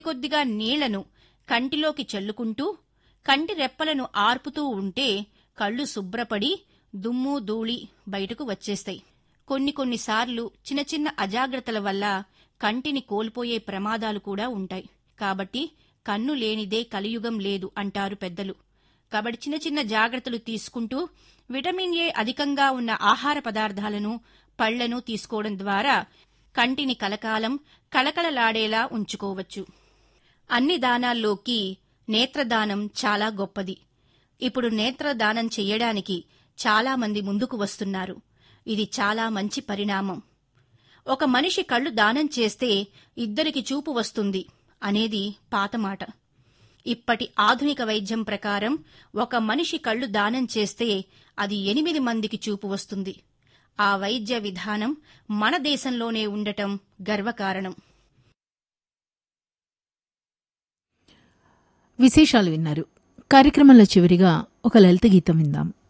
కొద్దిగా నీళ్లను కంటిలోకి చల్లుకుంటూ కంటి రెప్పలను ఆర్పుతూ ఉంటే కళ్ళు శుభ్రపడి దుమ్ము ధూళి బయటకు వచ్చేస్తాయి కొన్ని కొన్నిసార్లు చిన్న చిన్న అజాగ్రత్తల వల్ల కంటిని కోల్పోయే ప్రమాదాలు కూడా ఉంటాయి కాబట్టి కన్ను లేనిదే కలియుగం లేదు అంటారు పెద్దలు కాబట్టి చిన్న చిన్న జాగ్రత్తలు తీసుకుంటూ విటమిన్ ఏ అధికంగా ఉన్న ఆహార పదార్థాలను పళ్లను తీసుకోవడం ద్వారా కంటిని కలకాలం కళకళలాడేలా ఉంచుకోవచ్చు అన్ని దానాల్లోకి నేత్రదానం చాలా గొప్పది ఇప్పుడు నేత్రదానం చెయ్యడానికి చాలా మంది ముందుకు వస్తున్నారు ఇది చాలా మంచి పరిణామం ఒక మనిషి కళ్ళు దానం చేస్తే ఇద్దరికి చూపు వస్తుంది అనేది పాత మాట ఇప్పటి ఆధునిక వైద్యం ప్రకారం ఒక మనిషి కళ్ళు దానం చేస్తే అది ఎనిమిది మందికి చూపు వస్తుంది ఆ వైద్య విధానం మన దేశంలోనే ఉండటం గర్వకారణం విశేషాలు విన్నారు కార్యక్రమంలో చివరిగా ఒక లలిత గీతం విందాం